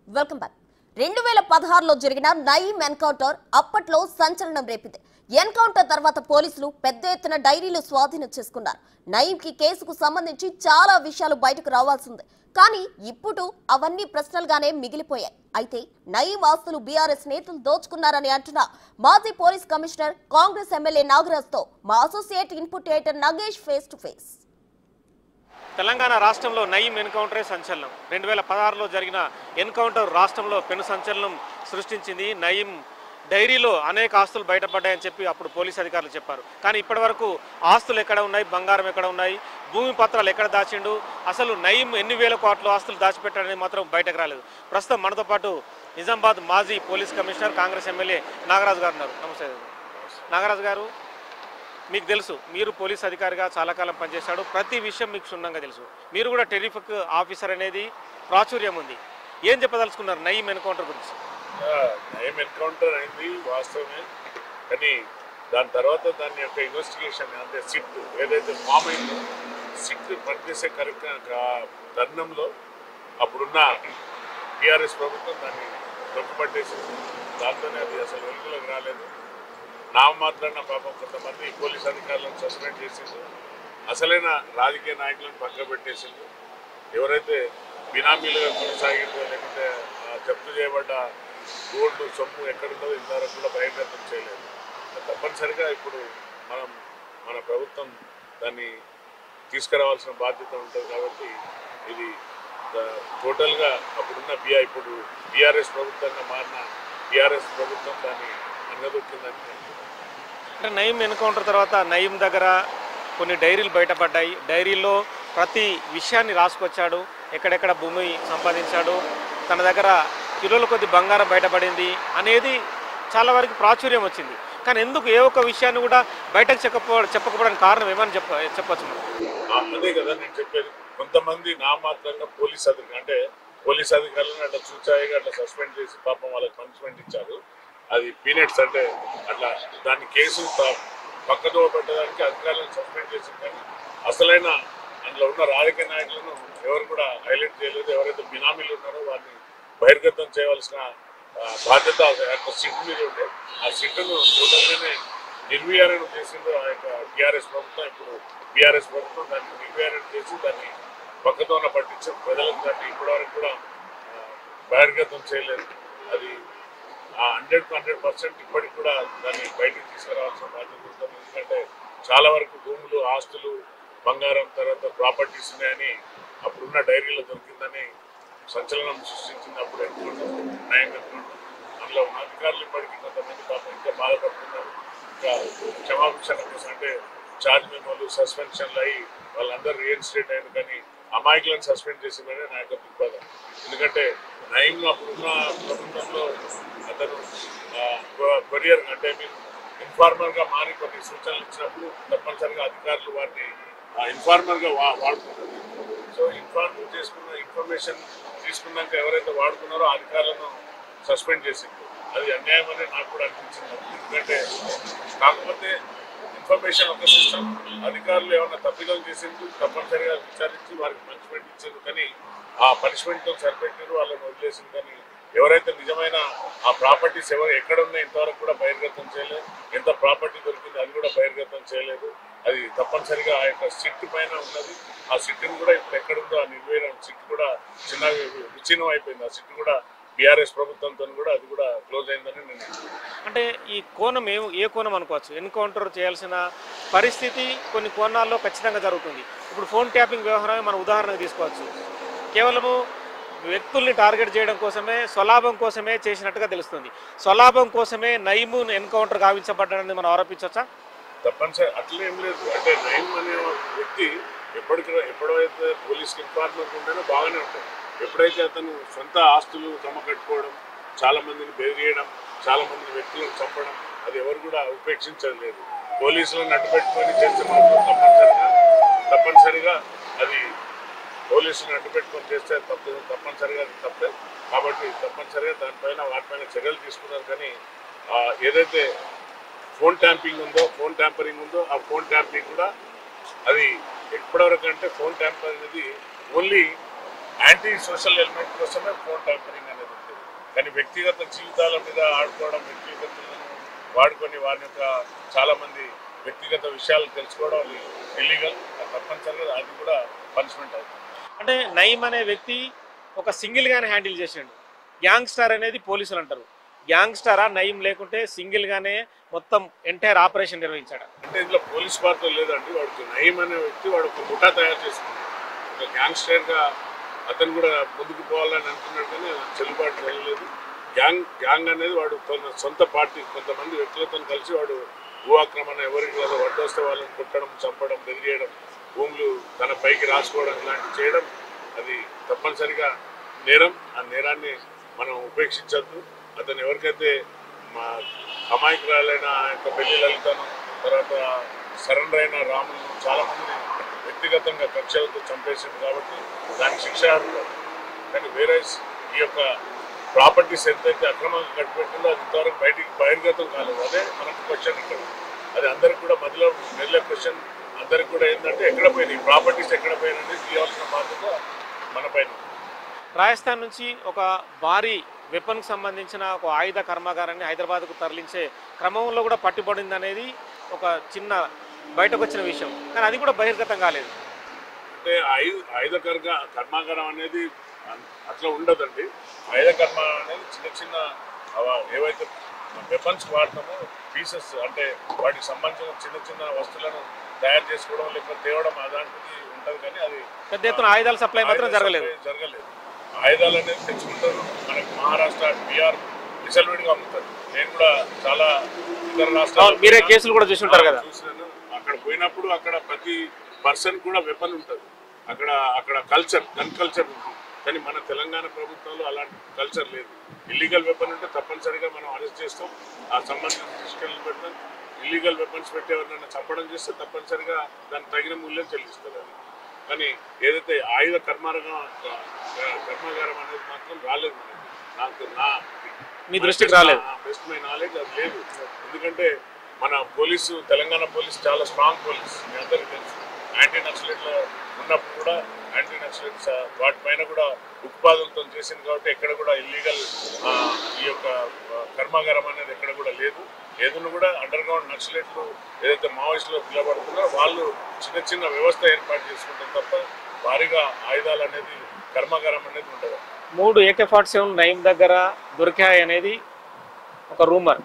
Welcome back రెండు వేల పదహారులో జరిగిన నయీం ఎన్కౌంటర్ అప్పట్లో సంచలనం రేపింది ఎన్కౌంటర్ తర్వాత పోలీసులు పెద్ద ఎత్తున డైరీలు స్వాధీనం చేసుకున్నారు నయీంకి కేసుకు సంబంధించి చాలా విషయాలు బయటకు రావాల్సింది కానీ ఇప్పుడు అవన్నీ ప్రశ్నలుగానే మిగిలిపోయాయి అయితే నయీం ఆస్తులు బీఆర్ఎస్ నేతలు దోచుకున్నారని అంటున్న మాజీ పోలీస్ కమిషనర్ కాంగ్రెస్ ఎమ్మెల్యే నాగరాజ్తో మా associate input editor Nagesh face to face Telangana రాష్ట్రంలో నయీం ఎన్కౌంటరే సంచలనం రెండు వేల పదహారులో జరిగిన ఎన్కౌంటర్ రాష్ట్రంలో పెను సంచలనం సృష్టించింది నయీం డైరీలో అనేక ఆస్తులు బయటపడ్డాయని చెప్పి అప్పుడు పోలీస్ అధికారులు చెప్పారు కానీ ఇప్పటివరకు ఆస్తులు ఎక్కడ ఉన్నాయి బంగారం ఎక్కడ ఉన్నాయి భూమి పత్రాలు ఎక్కడ దాచిండు అసలు నయీం ఎన్ని వేల కోట్ల ఆస్తులు దాచిపెట్టాడని మాత్రం బయటకు రాలేదు ప్రస్తుతం మనతో పాటు నిజామాబాద్ మాజీ police commissioner Congress MLA Nagaraju గారు ఉన్నారు నమస్తే నాగరాజు గారు మీకు తెలుసు మీరు పోలీస్ అధికారిగా చాలా కాలం పనిచేశాడు ప్రతి విషయం మీకు క్షుణ్ణంగా తెలుసు మీరు కూడా టెరిఫిక్ ఆఫీసర్ అనేది ప్రాచుర్యం ఉంది ఏం చెప్పదలుచుకున్నారు నయీం ఎన్కౌంటర్ గురించి నయం ఎన్కౌంటర్ అయింది వాస్తవమే కానీ దాని తర్వాత దాని యొక్క ఇన్వెస్టిగేషన్ అంటే సిట్ ఏదైతే ఫామ్ అయిందో సిట్ పనిచేసే కార్యక్రమ తరుణంలో అప్పుడున్న టీఆర్ఎస్ ప్రభుత్వం దాన్ని తొక్కుపట్టేసింది దాంతోనే అది అసలు వెలుగులోకి రాలేదు నామమాత్రాన పాపం కొంతమంది పోలీస్ అధికారులను సస్పెండ్ చేసింది అసలైన రాజకీయ నాయకులను పక్క పెట్టేసింది ఎవరైతే బినామీలుగా కొనసాగిందో లేకుంటే ఆ జప్తు చేయబడ్డ గోల్డ్ సొమ్ము ఎక్కడుందో ఇంతవరకు కూడా బహిర్గతం చేయలేదు తప్పనిసరిగా ఇప్పుడు మనం మన ప్రభుత్వం దాన్ని తీసుకురావాల్సిన బాధ్యత ఉంటుంది కాబట్టి ఇది ద- టోటల్గా అప్పుడున్న బిఆర్ ఇప్పుడు బీఆర్ఎస్ ప్రభుత్వంగా మారిన బీఆర్ఎస్ ప్రభుత్వం దాన్ని అంగదొక్కిందని నేను అనుకుంటున్నాను. అంటే నయీం ఎన్కౌంటర్ తర్వాత నయీం దగ్గర కొన్ని డైరీలు బయటపడ్డాయి డైరీల్లో ప్రతి విషయాన్ని రాసుకొచ్చాడు ఎక్కడెక్కడ భూమి సంపాదించాడు తన దగ్గర కిలోల కొద్ది బంగారం బయటపడింది అనేది చాలా వరకు ప్రాచుర్యం వచ్చింది కానీ ఎందుకు ఏ ఒక్క విషయాన్ని కూడా బయటకు చెప్పకపో చెప్పకపోవడానికి కారణం ఏమని చెప్ప చెప్పచ్చు మనం ఆ, అదే కదా నేను చెప్పేది కొంతమంది నామాత్రంగా పోలీస్ అధికారులు అంటే పోలీస్ అధికారులను అట్లా చూచాయిగా అట్లా సస్పెండ్ చేసి పాపం వాళ్ళకి పనిష్మెంట్ ఇచ్చారు అది పీనట్స్ అంటే అట్లా దాని కేసు ప- పక్కదో పెట్టడానికి అధికారులను సస్పెండ్ చేసి కానీ అసలైన అందులో ఉన్న రాజకీయ నాయకులను ఎవరు కూడా హైలైట్ చేయలేదు ఎవరైతే బినామీలు ఉన్నారో వారిని బహిర్గతం చేయవలసిన ఆ, బాధ్యత ఆ యొక్క సిట్ మీద ఉండే ఆ సిట్ను టోటల్గానే నిర్వీర్యం చేసిందో ఆ యొక్క టీఆర్ఎస్ ప్రభుత్వం ఇప్పుడు బీఆర్ఎస్ ప్రభుత్వం దాన్ని నిర్వీర్యం చేసి దాన్ని పక్కతోన పట్టించి ప్రజలకు దాన్ని ఇప్పటివరకు కూడా ఆ, బహిర్గతం చేయలేదు అది హండ్రెడ్ టు హండ్రెడ్ పర్సెంట్ ఇప్పటికి కూడా దాన్ని బయటకు తీసుకురావాల్సిన బాధ్యత ఉంటుంది ఎందుకంటే చాలా వరకు భూములు ఆస్తులు బంగారం తర్వాత ప్రాపర్టీస్ ఉన్నాయని అప్పుడున్న డైరీలో దొరికిందని సంచలనం సృష్టించింది అప్పుడు ఎన్నుకుంటాం న్యాయం ఎన్నుకుంటాం అందులో ఉన్న అధికారులు ఇప్పటికీ కొంతమంది పాపం ఇంకా బాధపడుతున్నారు ఇంకా క్షమాభిక్షణ కోసం అంటే చార్జ్ మెమోలు సస్పెన్షన్లు అయ్యి వాళ్ళందరూ రియన్స్టేట్ అయ్యారు కానీ అమాయకులను సస్పెండ్ చేసిందనే నా యొక్క దృక్పథం ఎందుకంటే నయం అప్పుడున్న ప్రభుత్వంలో అతను కొరియర్ అంటే మీరు ఇన్ఫార్మర్ గా మారి కొన్ని సూచనలు ఇచ్చినప్పుడు తప్పనిసరిగా అధికారులు వాటిని ఇన్ఫార్మర్ గా వా- వాడుకుంటారు సో ఇన్ఫార్మ్ చేసుకున్న ఇన్ఫర్మేషన్ తీసుకున్నాక ఎవరైతే వాడుకున్నారో ఆ అధికారులను సస్పెండ్ చేసింది అది అన్యాయం అని నాకు కూడా అనిపించింది ఎందుకంటే కాకపోతే ఇన్ఫర్మేషన్ ఒక సిస్టమ్ అధికారులు ఏమైనా తప్పిదం చేసింది తప్పనిసరిగా విచారించి వారికి పనిష్మెంట్ ఇచ్చింది కానీ ఆ పనిష్మెంట్తో సరిపెట్టారు వాళ్ళని వదిలేసింది కానీ ఎవరైతే నిజమైన ఆ ప్రాపర్టీస్ ఎవరు ఎక్కడ ఉన్నాయి ఇంతవరకు కూడా బహిర్గతం చేయలేదు ఎంత ప్రాపర్టీ దొరికింది అది కూడా బహిర్గతం చేయలేదు అది తప్పనిసరిగా ఆ యొక్క సిట్ పైన ఉన్నది ఆ సిట్ని కూడా ఇప్పుడు ఎక్కడుందో ఆ నిర్వీర్యం సిట్ కూడా చిన్న విచ్ఛిన్నం అయిపోయింది ఆ సిట్ కూడా బీఆర్ఎస్ ప్రభుత్వంతో కూడా అది కూడా క్లోజ్ అయిందని నేను అంటే ఈ కోణం ఏ ఏ కోణం అనుకోవచ్చు ఎన్కౌంటర్ చేయాల్సిన పరిస్థితి కొన్ని కోణాల్లో ఖచ్చితంగా జరుగుతుంది ఇప్పుడు ఫోన్ ట్యాపింగ్ వ్యవహారమే మనం ఉదాహరణకు తీసుకోవచ్చు కేవలము వ్యక్తుల్ని టార్గెట్ చేయడం కోసమే స్వలాభం కోసమే చేసినట్టుగా తెలుస్తుంది స్వలాభం కోసమే నయీము ఎన్కౌంటర్ గావించబడ్డాడని మనం ఆరోపించవచ్చా తప్పనిసరి అట్లా ఏం లేదు అంటే నయం అనే వ్యక్తి ఎప్పటికి ఎప్పుడైతే పోలీస్కి ఇన్ఫార్మర్ ఉంటేనో బాగానే ఉంటుంది ఎప్పుడైతే అతను సొంత ఆస్తులు జమ కట్టుకోవడం చాలా మందిని బెదిరియడం చాలా మంది వ్యక్తులను చంపడం అది ఎవరు కూడా ఉపేక్షించలేదు పోలీసులను అడ్డుపెట్టుకొని చేస్తే మాత్రం తప్పనిసరిగా తప్పనిసరిగా అది పోలీసులను అడ్డుపెట్టుకొని చేస్తే తప్పు తప్పనిసరిగా అది తప్పే కాబట్టి తప్పనిసరిగా దానిపైన వాటిపైన చర్యలు తీసుకున్నారు కానీ ఆ, ఏదైతే ఫోన్ ట్యాంపింగ్ ఉందో ఫోన్ ట్యాంపరింగ్ ఉందో ఆ ఫోన్ ట్యాంపరింగ్ కూడా అది ఎప్పటివరకు అంటే ఫోన్ ట్యాంపర్ అనేది ఓన్లీ యాంటీ సోషల్ ఎలిమెంట్ కోసమే ఫోన్ ట్యాంపరింగ్ అనేది ఉంటుంది కానీ వ్యక్తిగత జీవితాల మీద ఆడుకోవడం వ్యక్తిగతలను వాడుకొని వారి యొక్క చాలా మంది వ్యక్తిగత విషయాలు తెలుసుకోవడం అది ఇల్లీగల్ తప్పనిసరిగా అది కూడా పనిష్మెంట్ అవుతుంది అంటే నయీం అనే వ్యక్తి ఒక సింగిల్ గానే హ్యాండిల్ చేసిండు గ్యాంగ్ స్టార్ అనేది పోలీసులు అంటారు గ్యాంగ్ స్టారా నయీం లేకుంటే సింగిల్ గానే మొత్తం ఎంటైర్ ఆపరేషన్ నిర్వహించాడు అంటే ఇందులో పోలీస్ పాత్ర లేదండి వాడికి నయీం అనే వ్యక్తి వాడు ఒక ముఠా తయారు చేసుకున్నాడు ఒక గ్యాంగ్స్టర్ గా అతను కూడా ముందుకు పోవాలని అనుకున్నాడు కానీ అది చెల్లుబాటు వెళ్ళలేదు గ్యాంగ్ గ్యాంగ్ అనేది వాడు తన సొంత పార్టీ కొంతమంది వ్యక్తులతో కలిసి వాడు భూ ఆక్రమణ ఎవరికి కాదు వడ్డొస్తే వాళ్ళని కొట్టడం చంపడం బెదిరియడం భూములు తన పైకి రాసుకోవడం ఇలాంటివి చేయడం అది తప్పనిసరిగా నేరం ఆ నేరాన్ని మనం ఉపేక్షించద్దు అతను ఎవరికైతే మా అమాయకురాలైన ఆ యొక్క పెళ్లి లలితను తర్వాత సరెండర్ అయిన రాములను చాలా మంది వ్యక్తిగతంగా కక్షలతో చంపేసింది కాబట్టి దానికి శిక్ష అర్హులు. కానీ వేరే ఈ యొక్క ప్రాపర్టీస్ ఎంతైతే అక్రమంగా కట్టిపెట్టిందో అది ఇంతవరకు బయటికి బహిర్గతం కాలేదు అదే మనకు క్వశ్చన్ ఇక్కడ అది అందరికి కూడా మధ్యలో వెళ్ళే క్వశ్చన్ అందరికి కూడా ఏంటంటే ఎక్కడ పోయినాయి ప్రాపర్టీస్ ఎక్కడ పోయినాయి తీయాల్సిన బాధ్యత మన పైన ఉంది. రాజస్థాన్ నుంచి ఒక భారీ వెపన్కి సంబంధించిన ఒక ఆయుధ కర్మాగారాన్ని హైదరాబాద్కు తరలించే క్రమంలో కూడా పట్టుబడింది అనేది ఒక చిన్న బయటకు వచ్చిన విషయం కానీ అది కూడా బహిర్గతం కాలేదు అంటే ఆయుధ ఆయుధ కర్గ కర్మాగారం అనేది అన్- అట్లా ఉండదండి ఆయుధ కర్మ అనేది చిన్న చిన్న అవ- ఏవైతే వెపన్స్ వాడతామో పీసెస్ అంటే వాటికి సంబంధించిన చిన్న చిన్న వస్తువులను తయారు చేసుకోవడం లేకపోతే తేవడం అలాంటిది ఉంటుంది కానీ అది పెద్ద ఎత్తున ఆయుధాల సప్లై మాత్రం ఆయుధ జరగలేదు సప్లై జరగలేదు ఆయుధాలు అనేది తెచ్చుకుంటారు మనకి మహారాష్ట్ర బీహార్ విసల్విడిగా అమ్ముతారు నేను కూడా చాలా ఇతర అవును, రాష్ట్రాలు మీరే కేసులు కూడా చూసి ఉంటారు కదా చూసినాను అక్కడ పోయినప్పుడు అక్కడ ప్రతి పర్సన్ కూడా వెపన్ ఉంటుంది అక్కడ అక్కడ కల్చర్ గన్ కల్చర్ ఉంది కానీ మన తెలంగాణ ప్రభుత్వంలో అలాంటి కల్చర్ లేదు ఇల్లీగల్ వెపన్ ఉంటే తప్పనిసరిగా మనం అరెస్ట్ చేస్తాం ఆ సంబంధించిన తీసుకెళ్ళి పెడతాం ఇల్లీగల్ వెపన్స్ పెట్టి ఎవరినైనా చంపడం చేస్తే తప్పనిసరిగా దానికి తగిన మూల్యం చెల్లిస్తారు అది కానీ ఏదైతే ఆయుధ కర్మాగారం కర్మాగారం అనేది మాత్రం రాలేదు మనకి నాకు నా మీ దృష్టికి రాలేదు బెస్ట్ మై నాలెడ్జ్ అది లేదు ఎందుకంటే మన పోలీసు తెలంగాణ పోలీస్ చాలా స్ట్రాంగ్ పోలీస్ మీ అందరికీ తెలుసు యాంటీ నక్సలైట్లో ఉన్నప్పుడు కూడా యాంటీ నక్సలైట్స్ వాటిపైన కూడా ఉత్పాదనతో చేసింది కాబట్టి ఎక్కడ కూడా ఇల్లీగల్ ఈ యొక్క ఆ, కర్మాగారం అనేది ఎక్కడ కూడా లేదు ఏదైనా కూడా అండర్ గ్రౌండ్ నక్సలైట్లు ఏదైతే మావోయిస్టులో పిలబడుతున్నారో వాళ్ళు చిన్న చిన్న వ్యవస్థ ఏర్పాటు చేసుకుంటారు తప్ప భారీగా ఆయుధాలు అనేది కర్మాగారం అనేది ఉండదు మూడు ఏకే ఫార్టీ సెవెన్ నయీం దగ్గర దొరికాయి అనేది ఒక రూమర్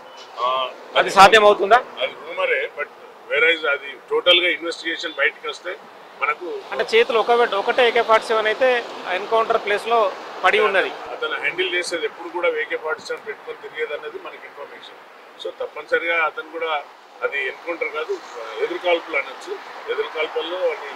ఆ, అది సాధ్యం అవుతుందా అది రూమరే బట్ వేరైజ్ అది టోటల్ గా ఇన్వెస్టిగేషన్ బయటకు వస్తే మనకు అంటే చేతులు ఒక ఒకటే ఏకే ఫార్టీ సెవెన్ అయితే ఎన్కౌంటర్ ప్లేస్లో పడి ఉన్నది అతను హ్యాండిల్ చేసేది ఎప్పుడు కూడా వేకే పార్టీ సెవెన్ పెట్టుకొని తిరిగేది అనేది మనకి ఇన్ఫర్మేషన్ సో తప్పనిసరిగా అతను కూడా అది ఎన్కౌంటర్ కాదు ఎదురుకాల్పులు అనొచ్చు ఎదురుకాల్పుల్లో అది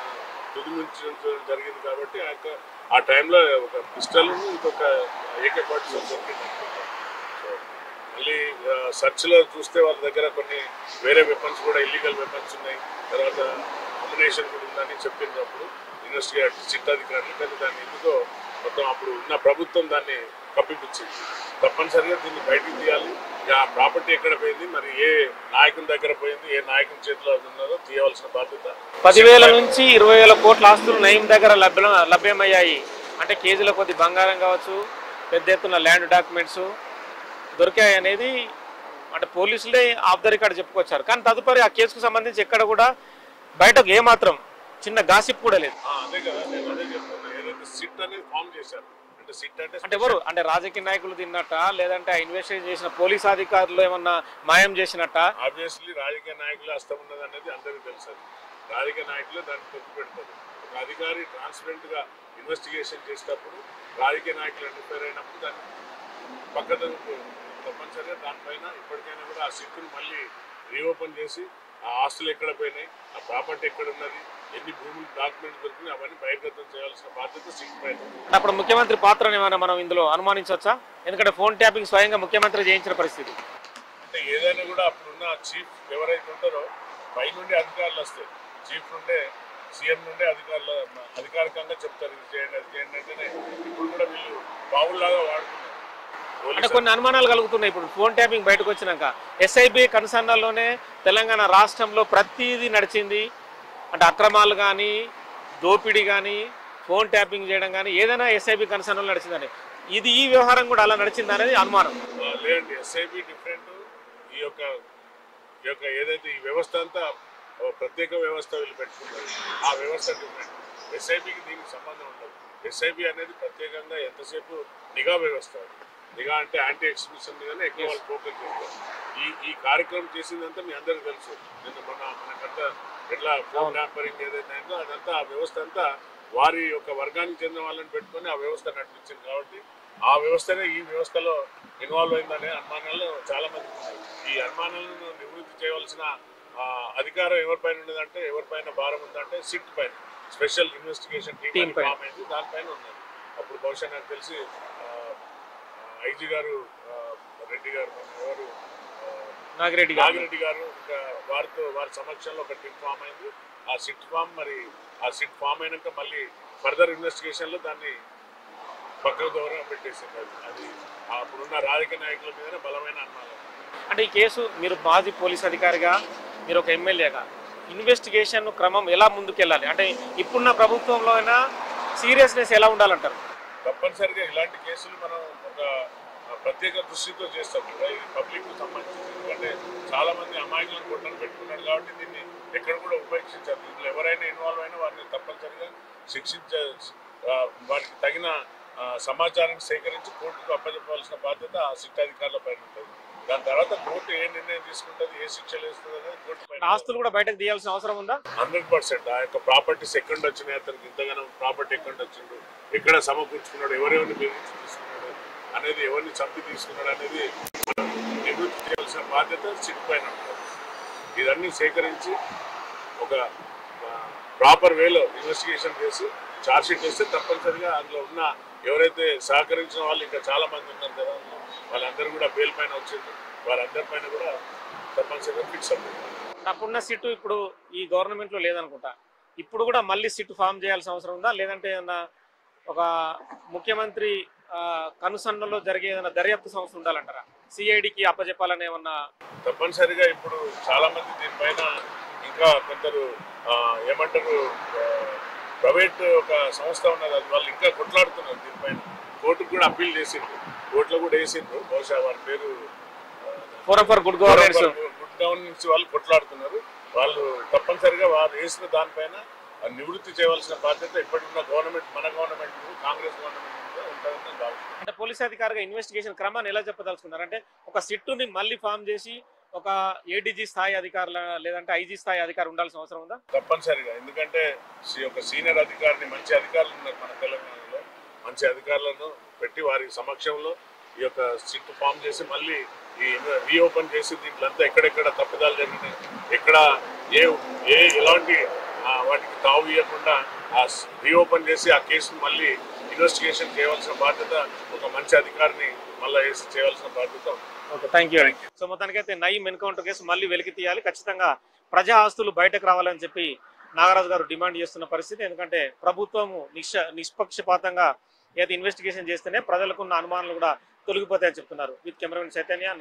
తుదిమించడం జరిగింది కాబట్టి ఆ యొక్క ఆ టైంలో ఒక పిస్టల్ ఇంకొక ఏకే పార్టీ సెవెన్ దొరికింది అనుకుంటా. సో మళ్ళీ సర్చ్లో చూస్తే వాళ్ళ దగ్గర కొన్ని వేరే వెపన్స్ కూడా ఇల్లీగల్ వెపన్స్ ఉన్నాయి తర్వాత అమినేషన్ కూడా ఉందని చెప్పినప్పుడు ఇన్వెస్టిగేట్ సిట్ అధికారులు కానీ దాన్ని ఎందుకో మొత్తం అప్పుడు ఉన్న ప్రభుత్వం దాన్ని కప్పిపుచ్చింది తప్పనిసరిగా దీన్ని బయటికి తీయాలి ఇక ఆ ప్రాపర్టీ ఎక్కడ పోయింది మరి ఏ నాయకుని దగ్గర పోయింది ఏ నాయకుని చేతిలో అది ఉన్నదో తీయవలసిన బాధ్యత పదివేల నుంచి ఇరవై వేల కోట్ల ఆస్తులు నయీం దగ్గర లభ్యం లభ్యమయ్యాయి అంటే కేజీల కొద్ది బంగారం కావచ్చు పెద్ద ఎత్తున ల్యాండ్ డాక్యుమెంట్స్ దొరికాయి అనేది అంటే పోలీసులే ఆఫ్ ద రికార్డ్ చెప్పుకొచ్చారు కానీ తదుపరి ఆ కేసుకు సంబంధించి ఎక్కడ కూడా బయటకు ఏమాత్రం చిన్న గాసిప్ కూడా లేదు ఆ, అదే కదా నేను అదే చెప్తున్నా ఏదైతే సిట్ అనేది ఫామ్ చేశారు అంటే సిట్ అంటే అంటే ఎవరు అంటే రాజకీయ నాయకులు తిన్నట్ట లేదంటే ఆ ఇన్వెస్టిగేషన్ చేసిన పోలీస్ అధికారులు ఏమన్నా మాయం చేసినట్ట ఆబ్వియస్లీ రాజకీయ నాయకులు హస్తం ఉన్నది అనేది అందరికీ తెలుసు అది రాజకీయ నాయకులు దాన్ని తొక్కి పెడతారు ఒక అధికారి ట్రాన్స్పరెంట్ గా ఇన్వెస్టిగేషన్ చేసేటప్పుడు రాజకీయ నాయకులు ఇంటర్ఫేర్ అయినప్పుడు దాన్ని పక్కన తప్పనిసరిగా దానిపైన ఇప్పటికైనా కూడా ఆ సిక్కును మళ్ళీ రీఓపెన్ చేసి ఆ ఆస్తులు ఎక్కడ పోయినాయి ఆ ప్రాపర్టీ ఎక్కడ ఉన్నది ఎన్ని భూములు డాక్యుమెంట్ దొరికినాయి అవన్నీ బహిర్గతం చేయాల్సిన బాధ్యత సిక్ పైన ఉంది. అంటే అప్పుడు ముఖ్యమంత్రి పాత్రను ఏమైనా మనం ఇందులో అనుమానించవచ్చా ఎందుకంటే ఫోన్ ట్యాపింగ్ స్వయంగా ముఖ్యమంత్రి చేయించిన పరిస్థితి అంటే ఏదైనా కూడా అప్పుడున్న చీఫ్ ఎవరైతే ఉంటారో పై నుండి అధికారులు వస్తాయి చీఫ్ నుండే సీఎం నుండే అధికారులు అధికారికంగా చెప్తారు ఇది చేయండి అది చేయండి అంటేనే ఇప్పుడు కూడా వీళ్ళు బావుల్లాగా వాడుతున్నారు అంటే పోలీసు కొన్ని అనుమానాలు కలుగుతున్నాయి ఇప్పుడు ఫోన్ ట్యాపింగ్ బయటకు వచ్చినాక ఎస్ఐబి కన్సర్నల్లోనే తెలంగాణ రాష్ట్రంలో ప్రతిదీ నడిచింది అంటే అక్రమాలు కానీ దోపిడీ కానీ ఫోన్ ట్యాపింగ్ చేయడం కానీ ఏదైనా ఎస్ఐబి కన్సర్న్ నడిచిందని ఇది ఈ వ్యవహారం కూడా అలా నడిచింది అనేది అనుమానం ఆ, లేదండి ఎస్ఐబి డిఫరెంట్ ఈ యొక్క ఈ యొక్క ఏదైతే ఈ వ్యవస్థ అంతా ఓ ప్రత్యేక వ్యవస్థ వీళ్ళు పెట్టుకున్నారు ఆ వ్యవస్థ డిఫరెంట్ ఎస్ఐబికి దీనికి సంబంధం ఉండదు ఎస్ఐబి అనేది ప్రత్యేకంగా ఎంతసేపు నిఘా వ్యవస్థ నిఘా అంటే యాంటీ ఎక్స్ట్రీమిజం మీదనే ఎక్కువ వాళ్ళు ఫోకస్ చేస్తారు ఈ ఈ కార్యక్రమం చేసిందంతా మీ అందరికీ తెలుసు నిన్న మన మనకంతా ఎట్లా ఫోన్ ట్యాంపరింగ్ ఏదైతే అయిందో అదంతా ఆ వ్యవస్థ అంతా వారి యొక్క వర్గానికి చెందిన వాళ్ళని పెట్టుకొని ఆ వ్యవస్థ నడిపించింది కాబట్టి ఆ వ్యవస్థనే ఈ వ్యవస్థలో ఇన్వాల్వ్ అయిందనే అనుమానాలు చాలా మంది ఉన్నాయి ఈ అనుమానాలను నివృత్తి చేయవలసిన ఆ, అధికారం ఎవరిపైన ఉన్నదంటే ఎవరిపైన భారం ఉందంటే సిట్ పైన స్పెషల్ ఇన్వెస్టిగేషన్ Team టీమ్ పైన. ఫామ్ అయింది దానిపైన ఉన్నది అప్పుడు బహుశా నాకు తెలిసి ఐజీ గారు ఆ, రెడ్డి గారు మన ఎవరు ఆ, నాగిరెడ్డి గారు నాగిరెడ్డి గారు ఇంకా వారితో వారి సమక్షంలో ఒక టిట్ ఫామ్ అయింది ఆ సిట్ ఫామ్ మరి ఆ సిట్ ఫామ్ అయినాక మళ్ళీ ఫర్దర్ ఇన్వెస్టిగేషన్లో దాన్ని పక్కకు దూరంగా పెట్టేసింది అది అది అప్పుడున్న రాజకీయ నాయకుల మీదనే బలమైన అనుమానం అంటే ఈ కేసు మీరు మాజీ పోలీస్ అధికారిగా మీరు ఒక ఎమ్మెల్యేగా ఇన్వెస్టిగేషన్ క్రమం ఎలా ముందుకెళ్ళాలి అంటే ఇప్పుడున్న ప్రభుత్వంలో అయినా సీరియస్నెస్ ఎలా ఉండాలంటారు తప్పనిసరిగా ఇలాంటి కేసులు మనం ఒక ఆ, ప్రత్యేక దృష్టితో చేస్తాం కూడా ఇది పబ్లిక్ సంబంధించింది ఎందుకంటే చాలా మంది అమాయకులను కొట్టని పెట్టుకున్నారు కాబట్టి దీన్ని ఎక్కడ కూడా ఉపేక్షించారు దీంట్లో ఎవరైనా ఇన్వాల్వ్ అయినా వారిని తప్పనిసరిగా శిక్షించ ఆ, వారికి తగిన ఆ, సమాచారాన్ని సేకరించి కోర్టుకు అప్పచెప్పవలసిన బాధ్యత ఆ శిక్ష అధికారుల పైన ఉంటుంది దాని తర్వాత కోర్టు ఏ నిర్ణయం తీసుకుంటుంది ఏ శిక్షలు వేస్తుంది అనేది కోర్టు పైన ఆస్తులు కూడా బయటకు తీయాల్సిన అవసరం ఉందా హండ్రెడ్ పర్సెంట్ ఆ యొక్క ప్రాపర్టీస్ ఎక్కడ వచ్చినాయి అతనికి ఇంతగానో ప్రాపర్టీ ఎక్కడ వచ్చిండు ఎక్కడ సమకూర్చుకున్నాడు ఎవరెవరిని బెదిరించి తీసుకున్నాడు అనేది ఎవరిని చంపి తీసుకున్నాడు అనేది మనం నివృత్తి చేయాల్సిన బాధ్యత సిట్ పైన ఉంటుంది ఇదన్నీ సేకరించి ఒక ప్రాపర్ వేలో ఇన్వెస్టిగేషన్ చేసి ఛార్జ్షీట్ వేస్తే తప్పనిసరిగా అందులో ఉన్న ఎవరైతే సహకరించిన వాళ్ళు ఇంకా చాలా మంది ఉన్నారు కదా వాళ్ళందరూ కూడా బెయిల్ పైన వచ్చింది వారందరి పైన కూడా తప్పనిసరిగా ఫిక్స్ అవుతుంది అప్పుడున్న సిట్టు ఇప్పుడు ఈ గవర్నమెంట్లో లేదనుకుంటా ఇప్పుడు కూడా మళ్ళీ సిట్టు ఫామ్ చేయాల్సిన అవసరం ఉందా లేదంటే ఏదన్నా ఒక ముఖ్యమంత్రి ఆ, కనుసన్నలో జరిగే ఏదైనా దర్యాప్తు సంస్థ ఉండాలంటారా సిఐడికి అప్పచెప్పాలని ఏమన్నా తప్పనిసరిగా ఇప్పుడు చాలా మంది దీనిపైన ఇంకా కొందరు ఆ, ఏమంటారు ఆ, ప్రైవేట్ ఒక సంస్థ ఉన్నది అది వాళ్ళు ఇంకా కొట్లాడుతున్నారు దీనిపైన కోర్టుకు కూడా అప్పీల్ చేసిండ్రు కోర్టులో కూడా వేసిండ్రు బహుశా వారి పేరు forum for good governance good governance వాళ్ళు కొట్లాడుతున్నారు వాళ్ళు తప్పనిసరిగా వారు వేసిన దానిపైన ఆ నివృత్తి చేయవలసిన బాధ్యత ఇప్పటికున్న గవర్నమెంట్ మన గవర్నమెంట్ కాంగ్రెస్ గవర్నమెంట్ మీద ఉంటుందని నేను భావిస్తున్నాను అంటే పోలీస్ అధికారిగా ఇన్వెస్టిగేషన్ క్రమాన్ని ఎలా చెప్పదలుచుకున్నారు అంటే ఒక సిట్టుని మళ్ళీ ఫామ్ చేసి ఒక ఏడీజీ స్థాయి అధికారుల లేదంటే ఐజీ స్థాయి అధికారి ఉండాల్సిన అవసరం ఉందా తప్పనిసరిగా ఎందుకంటే సి- ఒక సీనియర్ అధికారిని మంచి అధికారులు ఉన్నారు మన తెలంగాణలో మంచి అధికారులను పెట్టి వారి సమక్షంలో ఈ యొక్క సిట్ ఫామ్ చేసి మళ్ళీ ఈ రీఓపెన్ చేసి దీంట్లో అంతా ఎక్కడెక్కడ తప్పిదాలు జరిగినాయి ఎక్కడ ఏ ఏ ఎలాంటి ఆ, వాటికి తావు ఇవ్వకుండా ఆ రీఓపెన్ చేసి ఆ కేసును మళ్ళీ ఇన్వెస్టిగేషన్ చేయవలసిన బాధ్యత ఒక మంచి అధికారిని మళ్ళీ వేసి చేయవలసిన బాధ్యత ఉంది ఓకే థ్యాంక్ యూ సో మొత్తానికైతే నయీం ఎన్కౌంటర్ కేసు మళ్ళీ వెలికి తీయాలి ఖచ్చితంగా ప్రజా ఆస్తులు బయటకు రావాలని చెప్పి నాగరాజు గారు డిమాండ్ చేస్తున్న పరిస్థితి ఎందుకంటే ప్రభుత్వము నిష్ప నిష్పక్షపాతంగా ఏదైతే ఇన్వెస్టిగేషన్ చేస్తేనే ప్రజలకు ఉన్న అనుమానాలు కూడా తొలగిపోతాయని చెప్తున్నారు విత్ కెమెరామెన్ చైతన్య